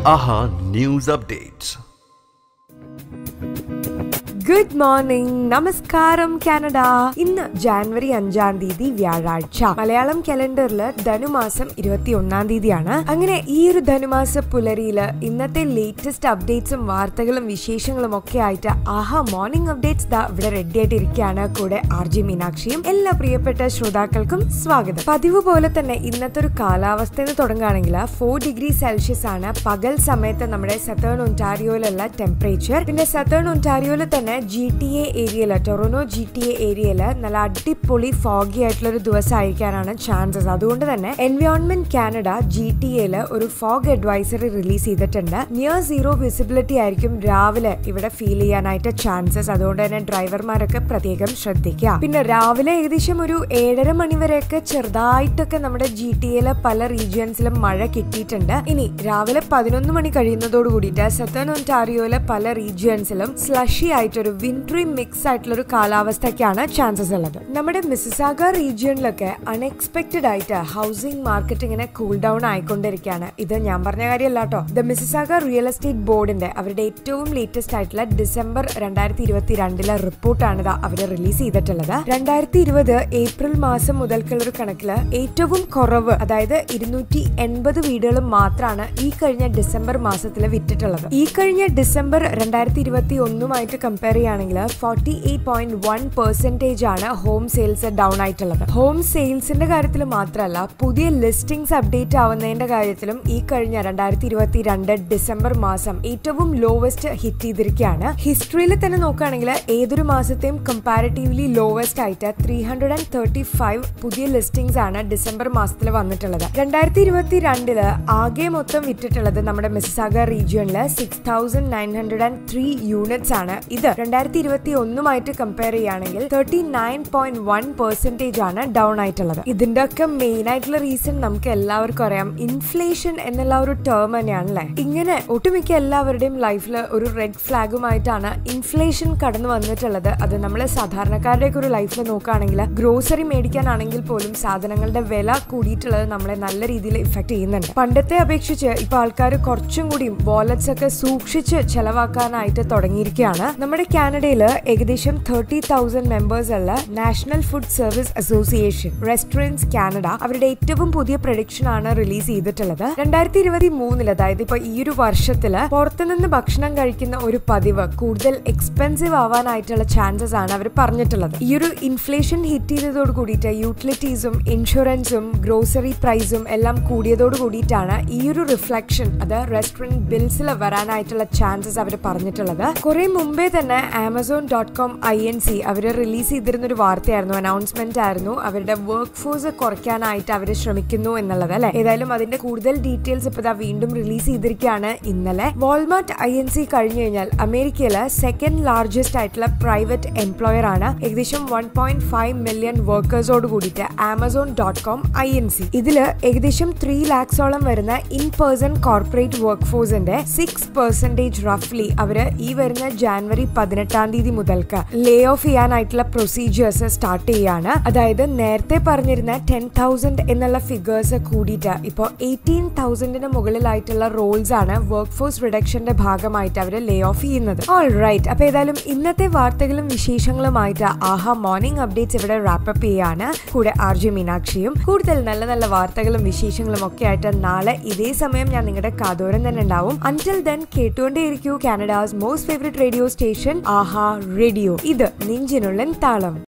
ആഹാ news updates good morning നമസ്കാരം Canada ഇന്ന് January അഞ്ചാം തീയതി വ്യാഴാഴ്ച മലയാളം കലണ്ടറിൽ ധനുമാസം ഇരുപത്തി ഒന്നാം തീയതിയാണ് അങ്ങനെ ഈ ഒരു ധനുമാസ പുലരിയില് ഇന്നത്തെ ലേറ്റസ്റ്റ് അപ്ഡേറ്റ്സും വാർത്തകളും വിശേഷങ്ങളും ഒക്കെ ആയിട്ട് ആഹാ മോർണിംഗ് അപ്ഡേറ്റ്സ് ദാ ഇവിടെ റെഡി ആയിട്ട് ഇരിക്കുകയാണ് കൂടെ ആർ ജി മീനാക്ഷിയും എല്ലാ പ്രിയപ്പെട്ട ശ്രോതാക്കൾക്കും സ്വാഗതം പതിവ് പോലെ തന്നെ ഇന്നത്തെ ഒരു കാലാവസ്ഥ എന്ന് തുടങ്ങുകയാണെങ്കിൽ ഫോർ ഡിഗ്രി സെൽഷ്യസ് ആണ് പകൽ സമയത്ത് നമ്മുടെ സത്തേൺ ഒൻറ്റാരിയോയിലുള്ള ടെമ്പറേച്ചർ പിന്നെ സത്തേൺ ഒൻറ്റാരിയോയിൽ തന്നെ ജി ടി എ ഏരിയയില് ടൊറോനോ ജി ടി എ ഏരിയയില് നല്ല അടിപൊളി ഫോഗി ആയിട്ടുള്ള ഒരു ദിവസമായിരിക്കാനാണ് ചാൻസസ് അതുകൊണ്ട് തന്നെ എൻവയോൺമെന്റ് കാനഡ ജി ടി എയില് ഒരു ഫോഗ് അഡ്വൈസറി റിലീസ് ചെയ്തിട്ടുണ്ട് നിയർ സീറോ വിസിബിലിറ്റി ആയിരിക്കും രാവിലെ ഇവിടെ ഫീൽ ചെയ്യാനായിട്ട് ചാൻസസ് അതുകൊണ്ട് തന്നെ ഡ്രൈവർമാരൊക്കെ പ്രത്യേകം ശ്രദ്ധിക്കുക പിന്നെ രാവിലെ ഏകദേശം ഒരു ഏഴര മണി വരെയൊക്കെ ചെറുതായിട്ടൊക്കെ നമ്മുടെ ജി ടി എയിലെ പല റീജിയൻസിലും മഴ കിട്ടിയിട്ടുണ്ട് ഇനി രാവിലെ പതിനൊന്ന് മണി കഴിയുന്നതോട് കൂടിയിട്ട് സത്തേൺ ഒൻറ്റാരിയോയിലെ പല റീജിയൻസിലും സ്ലഷി ആയിട്ടൊരു വിൻട്രി മിക്സ് ആയിട്ടുള്ള ഒരു കാലാവസ്ഥയ്ക്കാണ് ചാൻസസ് ഉള്ളത് നമ്മുടെ മിസിസാഗ റീജിയനിലൊക്കെ അൺഎക്സ്പെക്ടഡ് ആയിട്ട് ഹൗസിംഗ് മാർക്കറ്റ് ഇങ്ങനെ കൂൾ ഡൗൺ ആയിക്കൊണ്ടിരിക്കുകയാണ് ഇത് ഞാൻ പറഞ്ഞ കാര്യമല്ല കേട്ടോ ദ മിസിസാഗ റിയൽ എസ്റ്റേറ്റ് ബോർഡിന്റെ അവരുടെ ഏറ്റവും ലേറ്റസ്റ്റ് ആയിട്ടുള്ള ഡിസംബർ രണ്ടായിരത്തി ഇരുപത്തി രണ്ടിലെ റിപ്പോർട്ടാണ് ഇത് അവർ റിലീസ് ചെയ്തിട്ടുള്ളത് രണ്ടായിരത്തി ഇരുപത് ഏപ്രിൽ മാസം മുതൽക്കുള്ള ഒരു കണക്കില് ഏറ്റവും കുറവ് അതായത് ഇരുന്നൂറ്റി എൺപത് വീടുകൾ മാത്രമാണ് ഈ കഴിഞ്ഞ ഡിസംബർ മാസത്തിൽ വിറ്റിട്ടുള്ളത് ഈ കഴിഞ്ഞ ഡിസംബർ രണ്ടായിരത്തി ഇരുപത്തി ഒന്നുമായിട്ട് കമ്പയർ ചെയ്യുകയാണെങ്കിൽ forty eight point one percentage ആണ് ഹോം സെയിൽസ് ഡൗൺ ആയിട്ടുള്ളത് ഹോം സെയിൽസിന്റെ കാര്യത്തിൽ മാത്രമല്ല പുതിയ ലിസ്റ്റിംഗ്സ് അപ്ഡേറ്റ് ആവുന്നതിന്റെ കാര്യത്തിലും ഈ കഴിഞ്ഞ രണ്ടായിരത്തി ഇരുപത്തി രണ്ട് ഡിസംബർ മാസം ഏറ്റവും ലോവസ്റ്റ് ഹിറ്റ് ചെയ്തിരിക്കുകയാണ് ഹിസ്റ്ററിയിൽ തന്നെ നോക്കുകയാണെങ്കിൽ ഏതൊരു മാസത്തെയും കമ്പാരിറ്റീവ്ലി ലോവസ്റ്റ് ആയിട്ട് three hundred and thirty five പുതിയ ലിസ്റ്റിംഗ്സ് ആണ് ഡിസംബർ മാസത്തിൽ വന്നിട്ടുള്ളത് രണ്ടായിരത്തി ഇരുപത്തി രണ്ടില് ആകെ മൊത്തം വിറ്റിട്ടുള്ളത് നമ്മുടെ മിസ്സാഗ റീജിയനിൽ six thousand nine hundred and three units ആണ് ഇത് രണ്ടായിരത്തി ഇരുപത്തി ഒന്നുമായിട്ട് കമ്പയർ ചെയ്യുകയാണെങ്കിൽ thirty nine point one percentage ആണ് ഡൗൺ ആയിട്ടുള്ളത് ഇതിന്റെ ഒക്കെ മെയിൻ ആയിട്ടുള്ള റീസൺ നമുക്ക് എല്ലാവർക്കും അറിയാം ഇൻഫ്ലേഷൻ എന്നുള്ള ഒരു ടേം തന്നെയാണല്ലേ ഇങ്ങനെ ഒട്ടുമിക്ക എല്ലാവരുടെയും ലൈഫിൽ ഒരു റെഡ് ഫ്ലാഗുമായിട്ടാണ് ഇൻഫ്ലേഷൻ കടന്നു വന്നിട്ടുള്ളത് അത് നമ്മൾ സാധാരണക്കാരുടെ ഒരു ലൈഫിൽ നോക്കുകയാണെങ്കിൽ ഗ്രോസറി മേടിക്കാനാണെങ്കിൽ പോലും സാധനങ്ങളുടെ വില കൂടിയിട്ടുള്ളത് നമ്മളെ നല്ല രീതിയിൽ ഇഫക്ട് ചെയ്യുന്നുണ്ട് പണ്ടത്തെ അപേക്ഷിച്ച് ഇപ്പൊ ആൾക്കാർ കുറച്ചും കൂടിയും വാലറ്റ്സ് ഒക്കെ സൂക്ഷിച്ച് ചെലവാക്കാനായിട്ട് തുടങ്ങിയിരിക്കുകയാണ് നമ്മുടെ കാനഡയിൽ ഏകദേശം തേർട്ടി തൗസൻഡ് മെമ്പേഴ്സ് ഉള്ള national food service association restaurants Canada അവരുടെ ഏറ്റവും പുതിയ പ്രൊഡിക്ഷൻ ആണ് റിലീസ് ചെയ്തിട്ടുള്ളത് രണ്ടായിരത്തി ഇരുപത്തി മൂന്നിൽ അതായത് ഇപ്പൊ ഈ ഒരു വർഷത്തില് പുറത്തുനിന്ന് ഭക്ഷണം കഴിക്കുന്ന ഒരു പതിവ് കൂടുതൽ എക്സ്പെൻസീവ് ആവാനായിട്ടുള്ള ചാൻസസ് ആണ് അവർ പറഞ്ഞിട്ടുള്ളത് ഈ ഒരു ഇൻഫ്ലേഷൻ ഹിറ്റ് ചെയ്തതോട് കൂടിയിട്ട് യൂട്ടിലിറ്റീസും ഇൻഷുറൻസും ഗ്രോസറി പ്രൈസും എല്ലാം കൂടിയതോട് കൂടിയിട്ടാണ് ഈ ഒരു റിഫ്ലക്ഷൻ അത് റെസ്റ്റോറന്റ് ബിൽസിൽ വരാനായിട്ടുള്ള ചാൻസസ് അവർ പറഞ്ഞിട്ടുള്ളത് കുറെ മുമ്പേ തന്നെ Amazon dot com I N C അവർ റിലീസ് ചെയ്തിരുന്ന ഒരു വാർത്തയായിരുന്നു അനൗൺസ്മെന്റ് ആയിരുന്നു അവരുടെ വർക്ക് ഫോഴ്സ് കുറയ്ക്കാനായിട്ട് അവർ ശ്രമിക്കുന്നു എന്നുള്ളത് അല്ലെ ഏതായാലും അതിന്റെ കൂടുതൽ ഡീറ്റെയിൽസ് ഇപ്പൊ വീണ്ടും റിലീസ് ചെയ്തിരിക്കുകയാണ് ഇന്നലെ വാൾമാർട്ട് ഐ എൻ സി കഴിഞ്ഞു കഴിഞ്ഞാൽ അമേരിക്കയിലെ സെക്കൻഡ് ലാർജസ്റ്റ് ആയിട്ടുള്ള പ്രൈവറ്റ് എംപ്ലോയർ ആണ് ഏകദേശം വൺ പോയിന്റ് ഫൈവ് മില്യൺ വർക്കേഴ്സോട് കൂടിയിട്ട് Amazon dot com I N C ഇതില് ഏകദേശം ത്രീ ലാക്സോളം വരുന്ന ഇൻ പേഴ്സൺ കോർപ്പറേറ്റ് വർക്ക് ഫോഴ്സിന്റെ സിക്സ് പെർസെന്റേജ് റഫ്ലി അവര് ഈ വരുന്ന ജാനുവരി പതിനെട്ടാം തീയതി മുതൽക്ക് ലേ ഓഫ് ചെയ്യാനായിട്ടുള്ള പ്രൊസീജിയേഴ്സ് സ്റ്റാർട്ട് ചെയ്യാണ് അതായത് നേരത്തെ പറഞ്ഞിരുന്ന ടെൻ തൗസൻഡ് എന്നുള്ള ഫിഗേഴ്സ് കൂടിയിട്ട് ഇപ്പോൾ എയ്റ്റീൻ തൗസൻഡിന് മുകളിലായിട്ടുള്ള റോൾസ് ആണ് വർക്ക് ഫോഴ്സ് റിഡക്ഷന്റെ ഭാഗമായിട്ട് അവർ ലേ ഓഫ് ചെയ്യുന്നത് ഓൾ റൈറ്റ് അപ്പൊ ഏതായാലും ഇന്നത്തെ വാർത്തകളും വിശേഷങ്ങളുമായിട്ട് ആഹാ മോർണിംഗ് അപ്ഡേറ്റ്സ് ഇവിടെ റാപ്പപ്പ് ചെയ്യാണ് കൂടെ ആർ ജെ മീനാക്ഷിയും കൂടുതൽ നല്ല നല്ല വാർത്തകളും വിശേഷങ്ങളും ഒക്കെ ആയിട്ട് നാളെ ഇതേ സമയം ഞാൻ നിങ്ങളുടെ കാതോരം തന്നെ ഉണ്ടാവും അൻറ്റിൽ ദെൻ കേട്ടുകൊണ്ടേയിരിക്കൂ Canada's most favourite radio station Aha radio ഇത് നെഞ്ചിനുള്ളൻ താളം